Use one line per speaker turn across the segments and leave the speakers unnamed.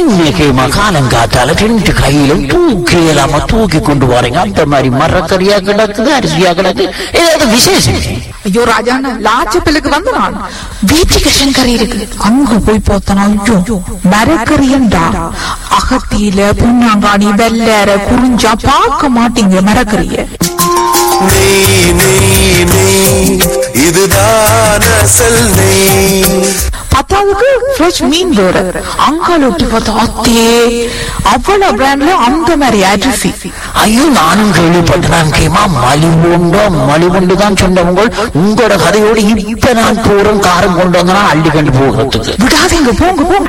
இன்னைக்கு மகாலங்காத்தால ரெண்டு கையிலும் தூக்கி இல்லாம தூக்கி கொண்டு போறீங்க அந்த மாதிரி மரக்கறியா கிடக்குது அரிசியா கிடக்கு ஏதாவது விசேஷம்
ஐயோ ராஜாண்ணா லாச்சப்பிலுக்கு வந்து நான் வீட்டுக்கு கறி இருக்கு அங்க போய் பார்த்தனா ஐயோ மரக்கறியண்டா அகத்தியில புண்ணாங்காணி வெள்ளற குறிஞ்சா பார்க்க மாட்டீங்க மரக்கறிய
நெய் நெய் நெய் இதுதான் அசல் நெய்
பத்தாவதுக்கு ஃப்ரெஷ் மீன் வேற அங்கால ஒட்டி பார்த்தா அத்தே அவ்வளவு பிராண்ட்ல அந்த மாதிரி அரிசி
ஐயோ நானும் கேள்விப்பட்டேன் கேமா மலிவுண்டோ மலிவுண்டு தான் சொன்னவங்க உங்களோட கதையோடு இப்ப நான் போறோம் காரம் கொண்டு வந்தனா அள்ளி கண்டு போகிறதுக்கு
விடாதீங்க போங்க போங்க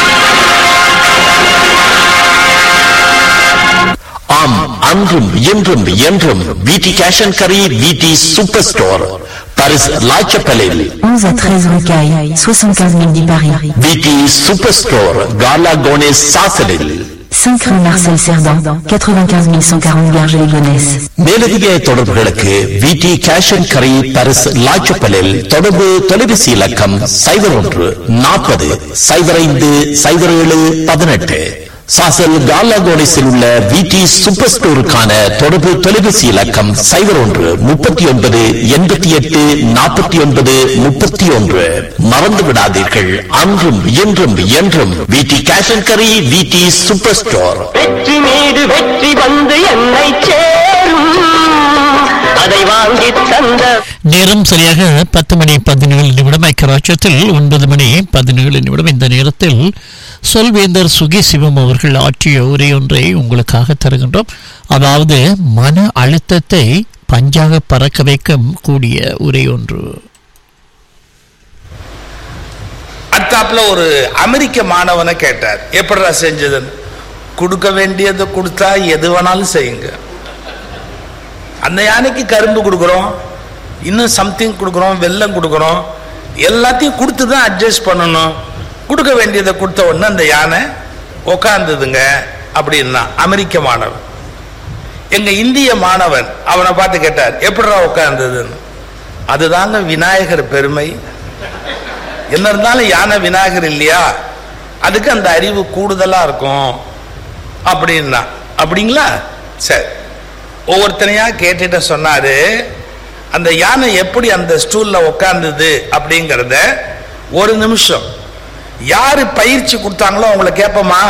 ஆம் அன்றும் இன்றும் என்றும் விடி கேஷ் அண்ட் கரி விடி சூப்பர் ஸ்டோர் பாரிஸ் லாச்சப்பலில்
11 à 13 Rocaille, 75 000 dix Paris.
VT super store காலா கோனேஸ் சாசலில்
5 rue Marcel Cerdan, 95 140 Garges-les-Gonesse.
மேலதிக தொடர்புகளுக்கு விடி கேஷ் அண்ட் கரி பாரிஸ் லாச்சப்பலில் தொடர்பு தொலைபேசி இலக்கம் சைபர் ஒன்று நாற்பது சைபர் ஐந்து சைபர் ஏழு பதினெட்டு சாசல் காலா கோனேஸில் உள்ள விடி சூப்பர் ஸ்டோருக்கான தொடர்பு தொலைபேசி இலக்கம் சைபர் ஒன்று முப்பத்தி ஒன்பது எண்பத்தி எட்டு நாற்பத்தி ஒன்பது முப்பத்தி ஒன்று மறந்து விடாதீர்கள் அன்றும் என்றும் என்றும் விடி கேஷ் அண்ட் கரி விடி சூப்பர் ஸ்டோர்
வெற்றி மீது வெற்றி வந்து என்னை சேரும் அதை வாங்கி தந்த
நேரம் சரியாக பத்து மணி பதினேழு நிமிடம் ஐக்கியராட்சத்தில் ஒன்பது மணி பதினேழு நிமிடம் இந்த நேரத்தில் சொல்வேந்தர் சுகி சிவம் அவர்கள் ஆற்றிய உரை ஒன்றை உங்களுக்காக தருகின்றோம் அதாவது மன அழுத்தத்தை பஞ்சாக பறக்க வைக்கும் கூடிய உரை ஒன்று
அத்தாப்புல ஒரு அமெரிக்க மாணவனை கேட்டார் எப்படிடா செஞ்சதுன்னு கொடுக்க வேண்டியதை கொடுத்தா எது வேணாலும் செய்யுங்க அந்த யானைக்கு கரும்பு கொடுக்குறோம் இன்னும் சம்திங் கொடுக்குறோம் வெல்லம் கொடுக்குறோம் எல்லாத்தையும் கொடுத்து தான் அட்ஜஸ்ட் பண்ணணும் கொடுக்க வேண்டியதை கொடுத்த உடனே அந்த யானை உக்காந்ததுங்க அப்படின்னா அமெரிக்க மாணவன் எங்க இந்திய மாணவன் அவனை பார்த்து கேட்டார் எப்படிடா உட்கார்ந்ததுன்னு அதுதாங்க விநாயகர் பெருமை என்ன இருந்தாலும் யானை விநாயகர் இல்லையா அதுக்கு அந்த அறிவு கூடுதலா இருக்கும் அப்படின்னா அப்படிங்களா சரி ஒவ்வொருத்தனையா கேட்டுட்டு சொன்னாரு அந்த யானை எப்படி அந்த ஸ்டூல்ல உட்கார்ந்தது அப்படிங்கிறத ஒரு நிமிஷம் யாரு பயிற்சி கொடுத்தாங்களோ அவங்கள கேட்போமா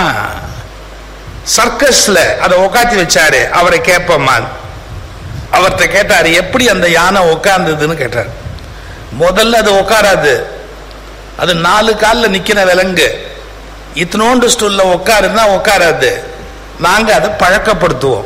சர்க்கஸ்ல அதை உட்காத்தி வச்சாரு அவரை கேட்போமா அவர்கிட்ட கேட்டாரு எப்படி அந்த யானை உட்கார்ந்ததுன்னு கேட்டார் முதல்ல அது உட்காராது அது நாலு காலில் நிக்கிற விலங்கு இத்தனோண்டு ஸ்டூல்ல உட்காருன்னா உட்காராது நாங்க அதை பழக்கப்படுத்துவோம்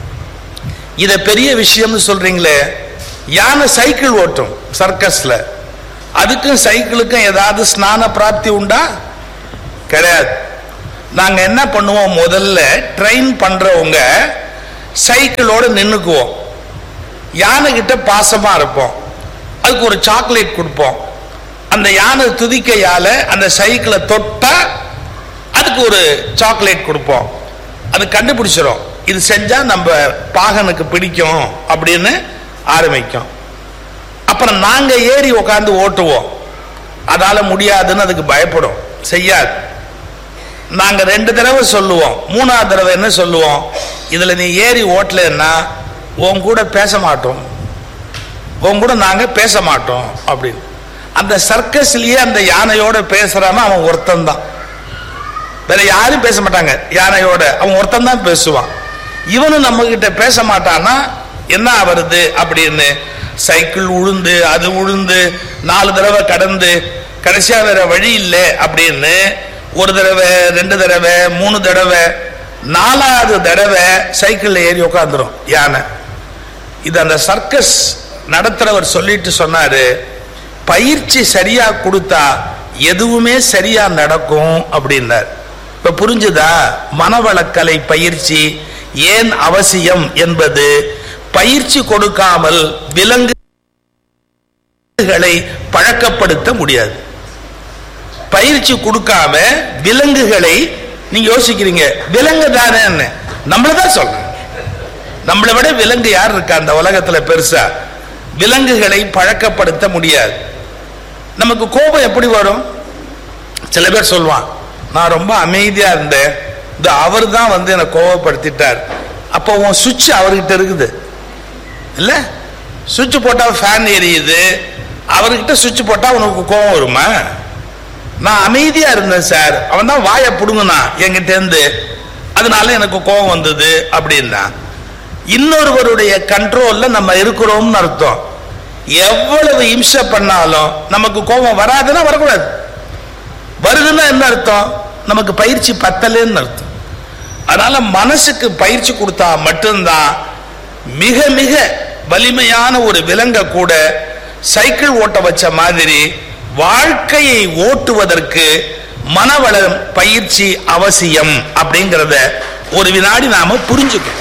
இத பெரிய விஷயம்னு சொல்றீங்களே யானை சைக்கிள் ஓட்டும் சர்க்கஸ்ல அதுக்கும் சைக்கிளுக்கும் ஏதாவது ஸ்நான பிராப்தி உண்டா கிடையாது நாங்க என்ன பண்ணுவோம் முதல்ல ட்ரெயின் பண்றவங்க சைக்கிளோட நின்னுக்குவோம் யானை கிட்ட பாசமா இருப்போம் அதுக்கு ஒரு சாக்லேட் கொடுப்போம் அந்த யானை துதிக்கையால அந்த சைக்கிளை தொட்டா அதுக்கு ஒரு சாக்லேட் கொடுப்போம் அது கண்டுபிடிச்சிடும் இது செஞ்சா நம்ம பாகனுக்கு பிடிக்கும் அப்படின்னு ஆரம்பிக்கும் அப்புறம் நாங்க ஏறி உட்காந்து ஓட்டுவோம் அதால முடியாதுன்னு அதுக்கு பயப்படும் செய்யாது நாங்க ரெண்டு தடவை சொல்லுவோம் மூணாவது தடவை என்ன சொல்லுவோம் இதுல நீ ஏறி ஓட்டலன்னா உன் கூட பேச மாட்டோம் உன் கூட நாங்க பேச மாட்டோம் அப்படின்னு அந்த சர்க்கஸ்லயே அந்த யானையோட பேசுறாம அவன் ஒருத்தன் தான் வேற யாரும் பேச மாட்டாங்க யானையோட அவன் ஒருத்தன் தான் பேசுவான் இவனும் நம்ம கிட்ட பேச மாட்டான்னா என்ன வருது அப்படின்னு சைக்கிள் உழுந்து அது உழுந்து நாலு தடவை கடந்து கடைசியா வேற வழி இல்லை அப்படின்னு ஒரு தடவை ரெண்டு தடவை மூணு தடவை நாலாவது தடவை சைக்கிள்ல ஏறி உட்காந்துரும் யானை இது அந்த சர்க்கஸ் நடத்துறவர் சொல்லிட்டு சொன்னாரு பயிற்சி சரியா கொடுத்தா எதுவுமே சரியா நடக்கும் அப்படின்னார் இப்ப புரிஞ்சுதா மனவளக்கலை பயிற்சி ஏன் அவசியம் என்பது பயிற்சி கொடுக்காமல் விலங்குகளை பழக்கப்படுத்த முடியாது பயிற்சி கொடுக்காம விலங்குகளை நீங்க யோசிக்கிறீங்க விலங்கு தானே நம்மளதான் சொல்றேன் நம்மளை விட விலங்கு யார் இருக்கா அந்த உலகத்துல பெருசா விலங்குகளை பழக்கப்படுத்த முடியாது நமக்கு கோபம் எப்படி வரும் சில பேர் சொல்லுவான் நான் ரொம்ப அமைதியா இருந்தேன் இந்த அவர் தான் வந்து என்னை கோவப்படுத்திட்டார் அப்போ உன் சுவிட்ச் அவர்கிட்ட இருக்குது இல்ல சுவிட்ச் போட்டா ஃபேன் எரியுது அவர்கிட்ட சுவிட்ச் போட்டா உனக்கு கோவம் வருமா நான் அமைதியா இருந்தேன் சார் அவன் தான் வாயை புடுங்கினா என்கிட்ட இருந்து அதனால எனக்கு கோபம் வந்தது அப்படின்னா இன்னொருவருடைய கண்ட்ரோல்ல நம்ம இருக்கிறோம்னு அர்த்தம் எவ்வளவு இம்சை பண்ணாலும் நமக்கு கோபம் வராதுன்னா வரக்கூடாது வருதுன்னா என்ன அர்த்தம் நமக்கு பயிற்சி பத்தலைன்னு அர்த்தம் அதனால மனசுக்கு பயிற்சி கொடுத்தா மட்டும்தான் மிக மிக வலிமையான ஒரு விலங்க கூட சைக்கிள் ஓட்ட வச்ச மாதிரி வாழ்க்கையை ஓட்டுவதற்கு மனவளம் பயிற்சி அவசியம் அப்படிங்கிறத ஒரு வினாடி நாம புரிஞ்சுக்கணும்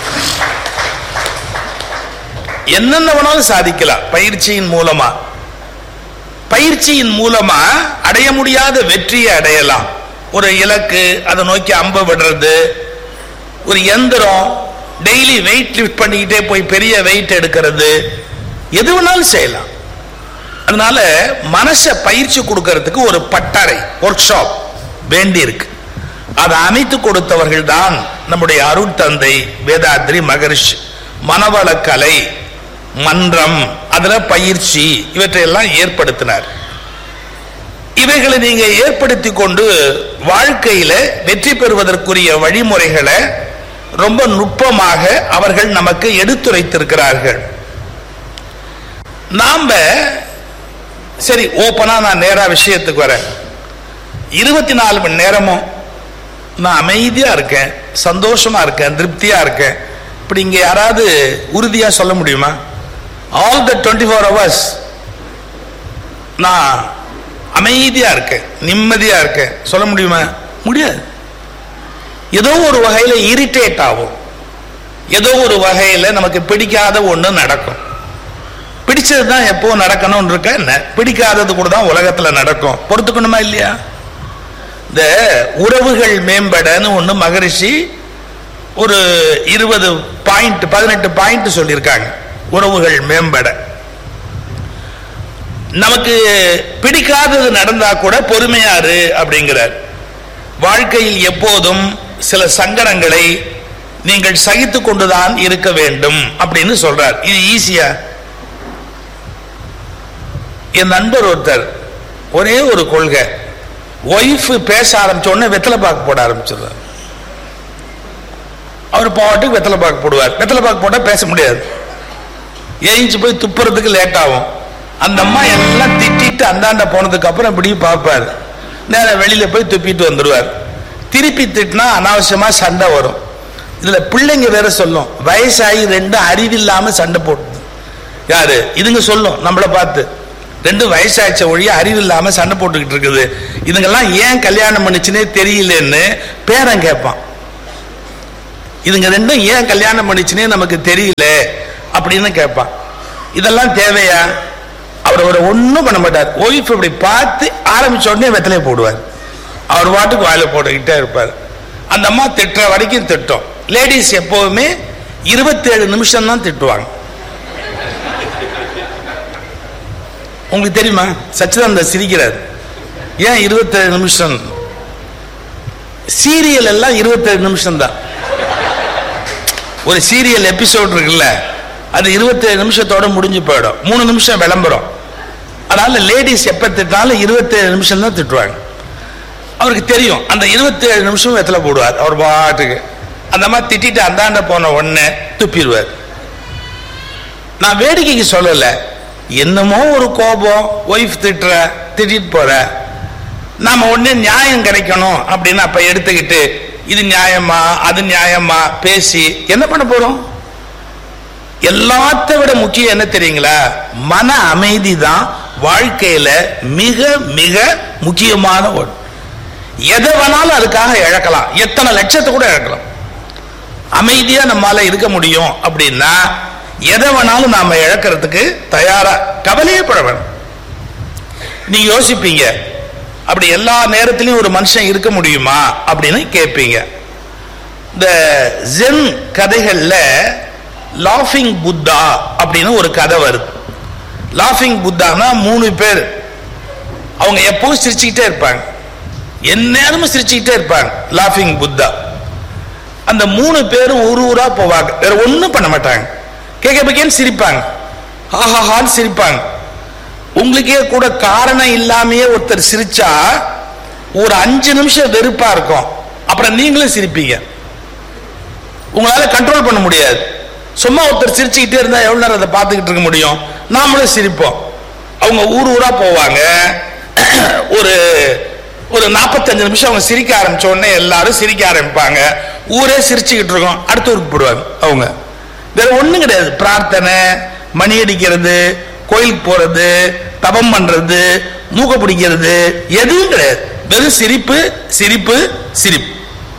என்னென்ன வேணாலும் சாதிக்கலாம் பயிற்சியின் மூலமா பயிற்சியின் மூலமா அடைய முடியாத வெற்றியை அடையலாம் ஒரு இலக்கு அதை நோக்கி அம்ப விடுறது ஒரு எந்திரம் டெய்லி வெயிட் லிஃப்ட் பண்ணிக்கிட்டே போய் பெரிய வெயிட் எடுக்கிறது எது வேணாலும் செய்யலாம் அதனால மனசை பயிற்சி கொடுக்கறதுக்கு ஒரு பட்டறை ஒர்க் ஷாப் வேண்டி இருக்கு அதை அமைத்து கொடுத்தவர்கள் தான் நம்முடைய அருள் தந்தை வேதாத்ரி மகரிஷி மனவளக்கலை மன்றம் அதுல பயிற்சி இவற்றையெல்லாம் ஏற்படுத்தினார் இவைகளை நீங்க ஏற்படுத்தி கொண்டு வாழ்க்கையில வெற்றி பெறுவதற்குரிய வழிமுறைகளை ரொம்ப நுட்பமாக அவர்கள் நமக்கு எடுத்துரைத்திருக்கிறார்கள் நாம சரி ஓப்பனா நான் நேரா விஷயத்துக்கு வரேன் இருபத்தி நாலு மணி நேரமும் நான் அமைதியா இருக்கேன் சந்தோஷமா இருக்கேன் திருப்தியா இருக்கேன் இப்படி இங்க யாராவது உறுதியா சொல்ல முடியுமா all the twenty four hours நான் அமைதியா இருக்கேன் நிம்மதியா இருக்கேன் சொல்ல முடியுமா முடியாது ஏதோ ஒரு வகையில இரிட்டேட் ஆகும் ஏதோ ஒரு வகையில நமக்கு பிடிக்காத ஒண்ணு நடக்கும் பிடிச்சது தான் எப்போ நடக்கணும்னு இருக்க என்ன பிடிக்காதது கூட தான் உலகத்துல நடக்கும் பொறுத்துக்கணுமா இல்லையா இந்த உறவுகள் மேம்படன்னு ஒண்ணு மகரிஷி ஒரு இருபது பாயிண்ட் பதினெட்டு பாயிண்ட் சொல்லியிருக்காங்க உறவுகள் மேம்பட நமக்கு பிடிக்காதது நடந்தா கூட பொறுமையாரு அப்படிங்கிறார் வாழ்க்கையில் எப்போதும் சில சங்கடங்களை நீங்கள் சகித்து கொண்டுதான் இருக்க வேண்டும் அப்படின்னு சொல்றார் இது ஈஸியா என் நண்பர் ஒருத்தர் ஒரே ஒரு கொள்கை ஒய்ஃப் பேச ஆரம்பிச்ச உடனே வெத்தலை பாக்கு போட ஆரம்பிச்சிடுறார் அவர் பாட்டுக்கு வெத்தலை பாக்கு போடுவார் வெத்தலை பாக்கு போட்டா பேச முடியாது ஏஞ்சி போய் துப்புறதுக்கு லேட் ஆகும் அந்த அம்மா எல்லாம் திட்டிட்டு அந்தாண்ட போனதுக்கு அப்புறம் இப்படி பார்ப்பார் நேரா வெளியில போய் துப்பிட்டு வந்துடுவார் திருப்பி திட்டினா அனாவசியமா சண்டை வரும் இதுல பிள்ளைங்க வேற சொல்லும் வயசாகி ரெண்டும் அறிவில்லாம சண்டை போட்டுது யாரு இதுங்க சொல்லும் நம்மளை பார்த்து ரெண்டும் வயசாச்ச ஒழிய அறிவில்லாம சண்டை போட்டுக்கிட்டு இருக்குது இதுங்கெல்லாம் ஏன் கல்யாணம் பண்ணுச்சுன்னே தெரியலன்னு பேரன் கேட்பான் இதுங்க ரெண்டும் ஏன் கல்யாணம் பண்ணிச்சுனே நமக்கு தெரியல அப்படின்னு கேட்பான் இதெல்லாம் தேவையா அவர் ஒரு ஒன்றும் பண்ண மாட்டார் ஒய்ஃப் இப்படி பார்த்து ஆரம்பிச்ச உடனே வெத்தலையை போடுவார் அவர் பாட்டுக்கு வாயில போட்டுக்கிட்டே இருப்பார் அந்த அம்மா திட்டுற வரைக்கும் திட்டம் லேடிஸ் எப்போவுமே இருபத்தேழு நிமிஷம் தான் திட்டுவாங்க உங்களுக்கு தெரியுமா சச்சிதானந்த சிரிக்கிறார் ஏன் இருபத்தேழு நிமிஷம் சீரியல் எல்லாம் இருபத்தேழு நிமிஷம் தான் ஒரு சீரியல் எபிசோட் இருக்குல்ல அது இருபத்தேழு நிமிஷத்தோட முடிஞ்சு போயிடும் மூணு நிமிஷம் விளம்பரம் அதனால லேடிஸ் எப்ப திட்டாலும் இருபத்தேழு நிமிஷம் தான் திட்டுவாங்க அவருக்கு தெரியும் அந்த இருபத்தேழு நிமிஷம் வெத்தலை போடுவார் அவர் பாட்டுக்கு அந்த மாதிரி திட்டிட்டு அந்தாண்ட போன உடனே துப்பிடுவார் நான் வேடிக்கைக்கு சொல்லல என்னமோ ஒரு கோபம் ஒய்ஃப் திட்டுற திட்டிட்டு போற நாம உடனே நியாயம் கிடைக்கணும் அப்படின்னு அப்ப எடுத்துக்கிட்டு இது நியாயமா அது நியாயமா பேசி என்ன பண்ண போறோம் எல்லாத்த விட முக்கியம் என்ன தெரியுங்களா மன அமைதி தான் வாழ்க்கையில மிக மிக முக்கியமான ஒன்று எதை வேணாலும் அதுக்காக இழக்கலாம் எத்தனை லட்சத்தை கூட இழக்கலாம் அமைதியா நம்மால இருக்க முடியும் அப்படின்னா எதை வேணாலும் நாம இழக்கிறதுக்கு தயாரா கவலையே பட வேணும் நீங்க யோசிப்பீங்க அப்படி எல்லா நேரத்திலையும் ஒரு மனுஷன் இருக்க முடியுமா அப்படின்னு கேட்பீங்க இந்த ஜென் கதைகள்ல லாஃபிங் புத்தா அப்படின்னு ஒரு கதை வருது லாஃபிங் புத்தானா மூணு பேர் அவங்க எப்பவும் சிரிச்சுக்கிட்டே இருப்பாங்க எந்நேரமும் சிரிச்சுக்கிட்டே இருப்பாங்க லாஃபிங் புத்தா அந்த மூணு பேரும் ஊர் ஊரா போவாங்க வேற ஒண்ணும் பண்ண மாட்டாங்க கேட்க பக்கேன்னு சிரிப்பாங்க ஆஹாஹான்னு சிரிப்பாங்க உங்களுக்கே கூட காரணம் இல்லாமயே ஒருத்தர் சிரிச்சா ஒரு அஞ்சு நிமிஷம் வெறுப்பா இருக்கும் அப்புறம் நீங்களும் சிரிப்பீங்க உங்களால கண்ட்ரோல் பண்ண முடியாது சும்மா ஒருத்தர் சிரிச்சுக்கிட்டே இருந்தா எவ்வளவு நேரம் அதை பார்த்துக்கிட்டு இருக்க முடியும் நாமளும் சிரிப்போம் அவங்க ஊர் ஊரா போவாங்க ஒரு ஒரு நாற்பத்தஞ்சு நிமிஷம் அவங்க சிரிக்க ஆரம்பிச்ச உடனே எல்லாரும் சிரிக்க ஆரம்பிப்பாங்க ஊரே சிரிச்சுக்கிட்டு இருக்கோம் அடுத்த ஊருக்கு போடுவாங்க அவங்க வேற ஒண்ணும் கிடையாது பிரார்த்தனை மணி அடிக்கிறது கோயிலுக்கு போறது தபம் பண்றது மூக்க பிடிக்கிறது எதுவும் கிடையாது வெறும் சிரிப்பு சிரிப்பு சிரிப்பு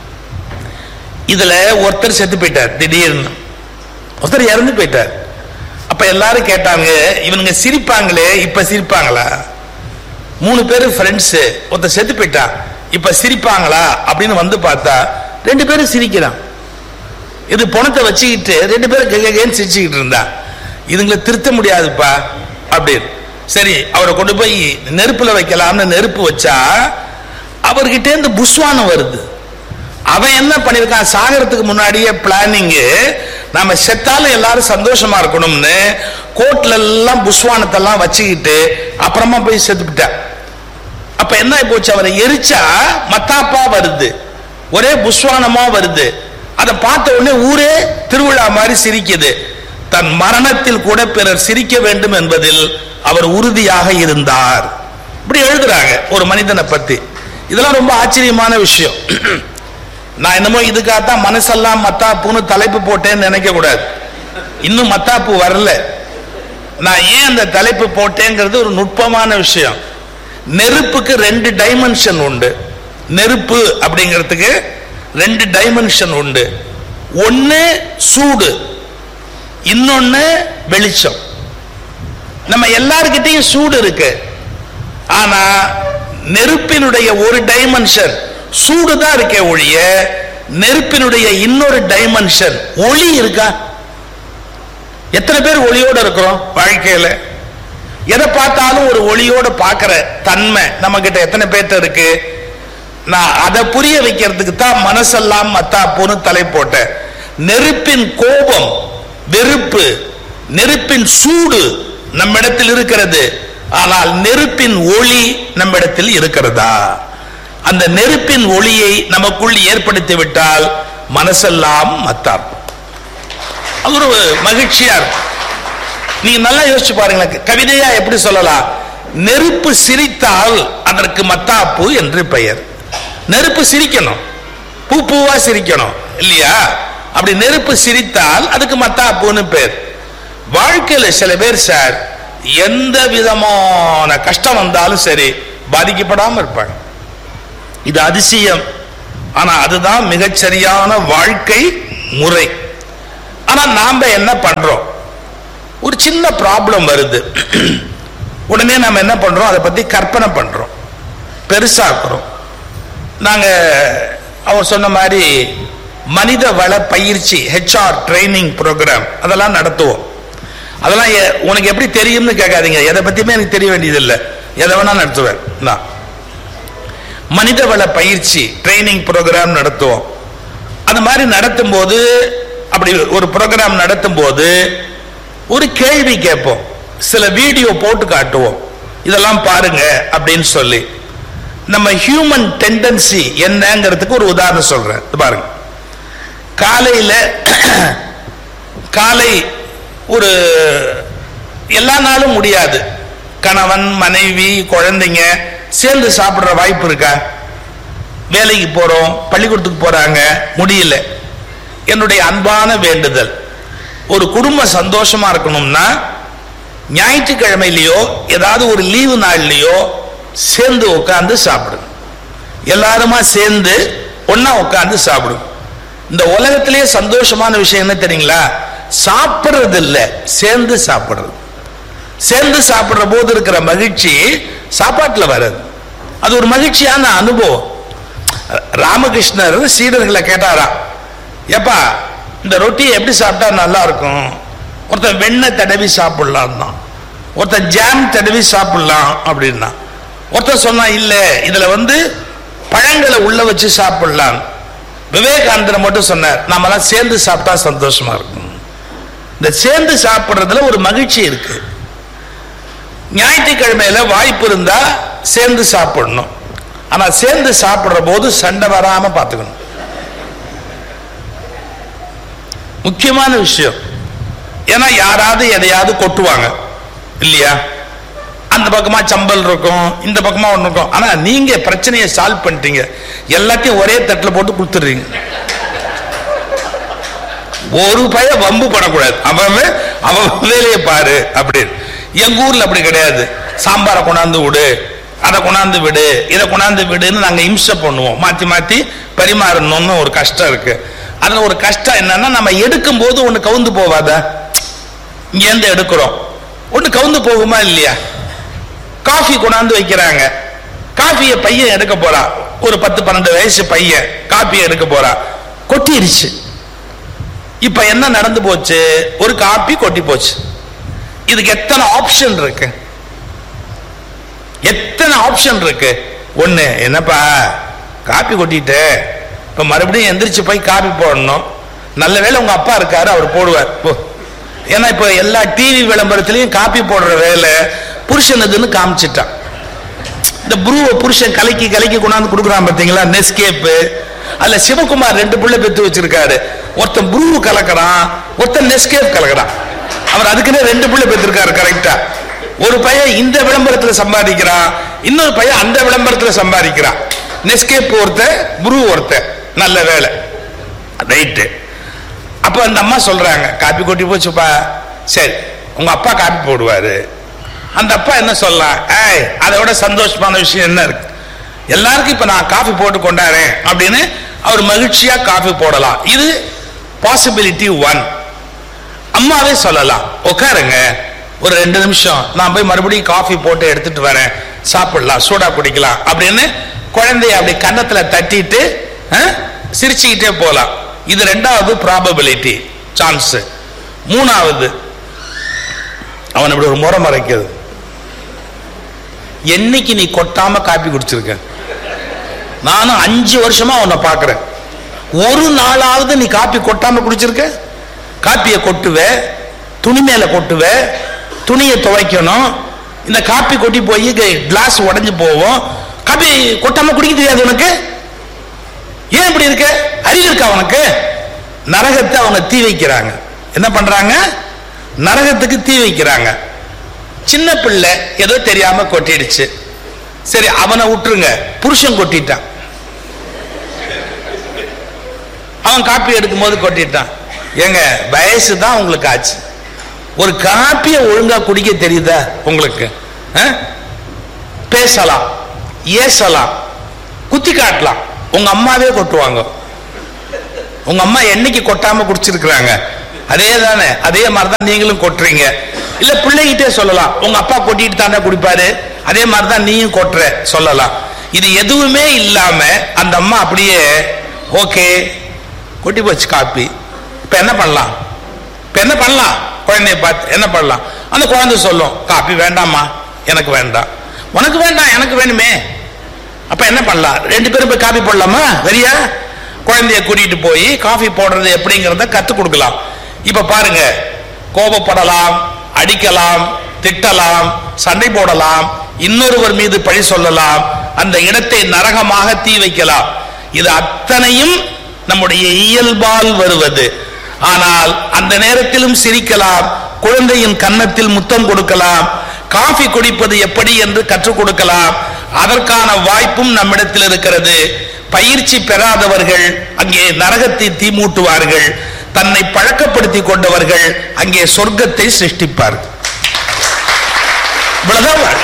இதுல ஒருத்தர் செத்து போயிட்டார் திடீர்னு ஒருத்தர் இறந்து போயிட்டார் அப்ப எல்லாரும் கேட்டாங்க இவனுங்க சிரிப்பாங்களே இப்ப சிரிப்பாங்களா மூணு பேரும் ஃப்ரெண்ட்ஸ் ஒருத்தர் செத்து போயிட்டான் இப்ப சிரிப்பாங்களா அப்படின்னு வந்து பார்த்தா ரெண்டு பேரும் சிரிக்கிறான் இது பணத்தை வச்சுக்கிட்டு ரெண்டு பேரும் கேன்னு சிரிச்சுக்கிட்டு இருந்தா இதுங்களை திருத்த முடியாதுப்பா அப்படின்னு சரி அவரை கொண்டு போய் நெருப்புல வைக்கலாம்னு நெருப்பு வச்சா அவர்கிட்ட இருந்து புஸ்வானம் வருது அவன் என்ன பண்ணிருக்கான் சாகரத்துக்கு முன்னாடியே பிளானிங் நாம செத்தாலும் எல்லாரும் சந்தோஷமா இருக்கணும்னு கோட்ல எல்லாம் புஸ்வானத்தை எல்லாம் வச்சுக்கிட்டு அப்புறமா போய் செத்துக்கிட்டான் அப்ப என்ன ஆகி போச்சு அவரை எரிச்சா மத்தாப்பா வருது ஒரே புஸ்வானமா வருது அதை பார்த்த உடனே ஊரே திருவிழா மாதிரி சிரிக்குது தன் மரணத்தில் கூட பிறர் சிரிக்க வேண்டும் என்பதில் அவர் உறுதியாக இருந்தார் இப்படி எழுதுறாங்க ஒரு மனிதனை பத்தி இதெல்லாம் ரொம்ப ஆச்சரியமான விஷயம் நான் என்னமோ இதுக்காகத்தான் மனசெல்லாம் மத்தாப்புன்னு தலைப்பு போட்டேன்னு நினைக்க கூடாது இன்னும் மத்தாப்பு வரல நான் ஏன் அந்த தலைப்பு போட்டேங்கிறது ஒரு நுட்பமான விஷயம் நெருப்புக்கு ரெண்டு டைமென்ஷன் உண்டு நெருப்பு அப்படிங்கிறதுக்கு ரெண்டு டைமென்ஷன் உண்டு ஒன்னு சூடு இன்னொன்னு வெளிச்சம் நம்ம எல்லார்கிட்டையும் சூடு இருக்கு ஆனா நெருப்பினுடைய ஒரு டைமென்ஷன் சூடு தான் இருக்கே ஒழிய நெருப்பினுடைய இன்னொரு டைமென்ஷன் ஒளி இருக்கா எத்தனை பேர் ஒளியோட இருக்கிறோம் வாழ்க்கையில எதை பார்த்தாலும் ஒரு ஒளியோட பார்க்கிற தன்மை நம்ம கிட்ட எத்தனை பேர்த்த இருக்கு நான் அதை புரிய வைக்கிறதுக்கு தான் மனசெல்லாம் மத்தாப்புன்னு தலை போட்டேன் நெருப்பின் கோபம் வெறுப்பு நெருப்பின் சூடு நம்மிடத்தில் இருக்கிறது ஆனால் நெருப்பின் ஒளி நம்மிடத்தில் இருக்கிறதா அந்த நெருப்பின் ஒளியை நமக்குள் ஏற்படுத்தி விட்டால் மனசெல்லாம் மத்தாப்பு அது ஒரு மகிழ்ச்சியா இருக்கும் நீங்க நல்லா யோசிச்சு பாருங்களேன் கவிதையா எப்படி சொல்லலாம் நெருப்பு சிரித்தால் அதற்கு மத்தாப்பு என்று பெயர் நெருப்பு சிரிக்கணும் பூ பூவா சிரிக்கணும் இல்லையா அப்படி நெருப்பு சிரித்தால் அதுக்கு மத்தாப்புன்னு பேர் வாழ்க்கையில சில பேர் சார் எந்த விதமான கஷ்டம் வந்தாலும் சரி பாதிக்கப்படாம இருப்பாங்க இது அதிசயம் ஆனா அதுதான் மிகச்சரியான வாழ்க்கை முறை ஆனா நாம என்ன பண்றோம் ஒரு சின்ன ப்ராப்ளம் வருது உடனே நம்ம என்ன பண்றோம் அதை பத்தி கற்பனை பண்றோம் பெருசாக்குறோம் நாங்க அவர் சொன்ன மாதிரி மனித வள பயிற்சி ஹெச்ஆர் ட்ரைனிங் ப்ரோக்ராம் அதெல்லாம் நடத்துவோம் அதெல்லாம் எ- உனக்கு எப்படி தெரியும்னு கேட்காதீங்க எதை பத்தியுமே எனக்கு தெரிய வேண்டியதில்லை எதை வேணா நடத்துவேன் நான் மனித வள பயிற்சி ட்ரைனிங் ப்ரோக்ராம் நடத்துவோம் அந்த மாதிரி நடத்தும் போது அப்படி ஒரு ப்ரோக்ராம் நடத்தும் போது ஒரு கேள்வி கேட்போம் சில வீடியோ போட்டு காட்டுவோம் இதெல்லாம் பாருங்க அப்படின்னு சொல்லி நம்ம ஹியூமன் டெண்டன்சி என்னங்கிறதுக்கு ஒரு உதாரணம் சொல்றேன் இது பாருங்க காலையில காலை ஒரு எல்லா நாளும் முடியாது கணவன் மனைவி குழந்தைங்க சேர்ந்து சாப்பிடுற வாய்ப்பு இருக்கா வேலைக்கு போறோம் பள்ளிக்கூடத்துக்கு போறாங்க முடியல என்னுடைய அன்பான வேண்டுதல் ஒரு குடும்பம் சந்தோஷமா இருக்கணும்னா ஞாயிற்றுக்கிழமையிலயோ ஏதாவது ஒரு லீவு நாள்லயோ சேர்ந்து உட்கார்ந்து சாப்பிடுங்க எல்லாருமா சேர்ந்து ஒண்ணா உட்கார்ந்து சாப்பிடுங்க இந்த உலகத்திலேயே சந்தோஷமான விஷயம் என்ன தெரியுங்களா சாப்பிடுறது இல்ல சேர்ந்து சாப்பிடுறது சேர்ந்து சாப்பிடுற போது இருக்கிற மகிழ்ச்சி சாப்பாட்டுல வராது அது ஒரு மகிழ்ச்சியான அனுபவம் ராமகிருஷ்ணர் சீடர்களை கேட்டாராம் ஏப்பா இந்த ரொட்டியை எப்படி சாப்பிட்டா நல்லா இருக்கும் ஒருத்தன் வெண்ணெய் தடவி சாப்பிடலாம் தான் ஒருத்தன் ஜாம் தடவி சாப்பிடலாம் அப்படின்னா ஒருத்தன் சொன்னா இல்ல இதுல வந்து பழங்களை உள்ள வச்சு சாப்பிடலாம் விவேகானந்தர் மட்டும் சொன்னார் நாமெல்லாம் சேர்ந்து சாப்பிட்டா சந்தோஷமா இருக்கும் இந்த சேர்ந்து சாப்பிடுறதுல ஒரு மகிழ்ச்சி இருக்கு ஞாயிற்றுக்கிழமையில வாய்ப்பு இருந்தா சேர்ந்து சாப்பிடணும் ஆனா சேர்ந்து சாப்பிடுற போது சண்டை வராம பார்த்துக்கணும் முக்கியமான விஷயம் ஏன்னா யாராவது எதையாவது கொட்டுவாங்க இல்லையா அந்த பக்கமா சம்பல் இருக்கும் இந்த பக்கமா ஒண்ணு இருக்கும் ஆனா நீங்க பிரச்சனையை சால்வ் பண்ணிட்டீங்க எல்லாத்தையும் ஒரே தட்டுல போட்டு கொடுத்துடுறீங்க ஒரு பய வம்பு பண்ணக்கூடாது அவன் அவன் வேலையை பாரு அப்படின்னு எங்க ஊர்ல அப்படி கிடையாது சாம்பாரை கொண்டாந்து விடு அதை கொண்டாந்து விடு இதை கொண்டாந்து விடுன்னு நாங்க இம்சை பண்ணுவோம் மாத்தி மாத்தி பரிமாறணும்னு ஒரு கஷ்டம் இருக்கு அதுல ஒரு கஷ்டம் என்னன்னா நம்ம எடுக்கும் போது ஒண்ணு கவுந்து போவாத இங்க இருந்து எடுக்கிறோம் ஒண்ணு கவுந்து போகுமா இல்லையா காஃபி கொண்டாந்து வைக்கிறாங்க காஃபியை பையன் எடுக்க போறான் ஒரு பத்து பன்னெண்டு வயசு பையன் காஃபி எடுக்க போறான் கொட்டிருச்சு இப்ப என்ன நடந்து போச்சு ஒரு காப்பி கொட்டி போச்சு இதுக்கு எத்தனை ஆப்ஷன் இருக்கு எத்தனை ஆப்ஷன் இருக்கு ஒண்ணு என்னப்பா காப்பி கொட்டிட்டு இப்ப மறுபடியும் எந்திரிச்சு போய் காப்பி போடணும் நல்ல வேளை உங்க அப்பா இருக்காரு அவர் போடுவார் போ ஏன்னா இப்ப எல்லா டிவி விளம்பரத்திலையும் காப்பி போடுற வேலை புருஷனதுன்னு காமிச்சிட்டான் இந்த புருவ புருஷன் கலக்கி கலக்கி கொண்டாந்து கொடுக்குறான் பாத்தீங்களா நெஸ்கேப்பு அதுல சிவகுமார் ரெண்டு பிள்ளை பெத்து வச்சிருக்காரு ஒருத்தன் புருவு கலக்கிறான் ஒருத்தன் நெஸ்கேப் கலக்கிறான் அவர் அதுக்குன்னே ரெண்டு பிள்ளை பெற்றிருக்காரு கரெக்டா ஒரு பையன் இந்த விளம்பரத்துல சம்பாதிக்கிறான் இன்னொரு பையன் அந்த விளம்பரத்துல சம்பாதிக்கிறான் நெஸ்கேப் ஒருத்த புரு ஒருத்த நல்ல வேலை ரைட்டு அப்ப அந்த அம்மா சொல்றாங்க காப்பி கொட்டி போச்சுப்பா சரி உங்க அப்பா காப்பி போடுவாரு அந்த அப்பா என்ன சொல்லலாம் ஏய் அதை விட சந்தோஷமான விஷயம் என்ன இருக்கு எல்லாருக்கும் இப்ப நான் காஃபி போட்டு கொண்டாடுறேன் அப்படின்னு அவர் மகிழ்ச்சியா காஃபி போடலாம் இது பாசிபிலிட்டி ஒன் அம்மாவே சொல்லலாம் உட்காருங்க ஒரு ரெண்டு நிமிஷம் நான் போய் மறுபடியும் காஃபி போட்டு எடுத்துட்டு வரேன் சாப்பிடலாம் சூடா குடிக்கலாம் அப்படின்னு குழந்தைய அப்படி கன்னத்துல தட்டிட்டு அஹ், சிரிச்சுக்கிட்டே போலாம் இது ரெண்டாவது ப்ராபபிலிட்டி சான்ஸ் மூணாவது அவன் இப்படி ஒரு முறை மறைக்கிறது என்னைக்கு நீ கொட்டாம காப்பி குடிச்சிருக்க நானும் அஞ்சு வருஷமா உன்னை பார்க்கிறேன் ஒரு நாளாவது நீ காப்பி கொட்டாம குடிச்சிருக்க காப்பியை கொட்டுவ துணி மேல கொட்டுவ துணியை துவைக்கணும் இந்த காப்பி கொட்டி போய் கிளாஸ் உடைஞ்சு போவோம் காப்பி கொட்டாம குடிக்க தெரியாது உனக்கு ஏன் இப்படி இருக்க அறிவு இருக்கா உனக்கு நரகத்தை அவங்க தீ வைக்கிறாங்க என்ன பண்றாங்க நரகத்துக்கு தீ வைக்கிறாங்க சின்ன பிள்ளை ஏதோ தெரியாம கொட்டிடுச்சு சரி அவனை விட்டுருங்க புருஷன் கொட்டிட்டான் அவன் காப்பி எடுக்கும் போது கொட்டிட்டான் ஏங்க வயசு தான் உங்களுக்கு ஆச்சு ஒரு காப்பியை ஒழுங்கா குடிக்க தெரியுதா உங்களுக்கு அஹ்? பேசலாம் ஏசலாம் குத்தி காட்டலாம் உங்க அம்மாவே கொட்டுவாங்க உங்க அம்மா என்னைக்கு கொட்டாம குடிச்சிருக்கிறாங்க அதே தானே அதே மாதிரி தான் நீங்களும் கொட்டுறீங்க இல்ல பிள்ளைகிட்டே சொல்லலாம் உங்க அப்பா கொட்டிட்டு தானே குடிப்பாரு அதே மாதிரி தான் நீயும் கொட்டுற சொல்லலாம் இது எதுவுமே இல்லாம அந்த அம்மா அப்படியே ஓகே கொட்டி போச்சு காப்பி இப்ப என்ன பண்ணலாம் இப்ப என்ன பண்ணலாம் குழந்தைய பார்த்து என்ன பண்ணலாம் அந்த குழந்தை சொல்லும் காப்பி வேண்டாம்மா எனக்கு வேண்டாம் உனக்கு வேண்டாம் எனக்கு வேணுமே அப்ப என்ன பண்ணலாம் ரெண்டு பேரும் போய் காபி போடலாமா சரியா குழந்தைய கூட்டிட்டு போய் காஃபி போடுறது எப்படிங்கிறத கத்துக் கொடுக்கலாம் இப்ப பாருங்க கோபப்படலாம் அடிக்கலாம் திட்டலாம் சண்டை போடலாம் இன்னொருவர் மீது பழி சொல்லலாம் அந்த இடத்தை நரகமாக தீ வைக்கலாம் இது அத்தனையும் நம்முடைய இயல்பால் வருவது ஆனால் அந்த நேரத்திலும் சிரிக்கலாம் குழந்தையின் கன்னத்தில் முத்தம் கொடுக்கலாம் காஃபி குடிப்பது எப்படி என்று கற்றுக் கொடுக்கலாம் அதற்கான வாய்ப்பும் நம்மிடத்தில் இருக்கிறது பயிற்சி பெறாதவர்கள் அங்கே நரகத்தை தீமூட்டுவார்கள் தன்னை பழக்கப்படுத்தி கொண்டவர்கள் அங்கே சொர்க்கத்தை சிருஷ்டிப்பார்கள் இவ்வளவுதான் வாழ்க்கை.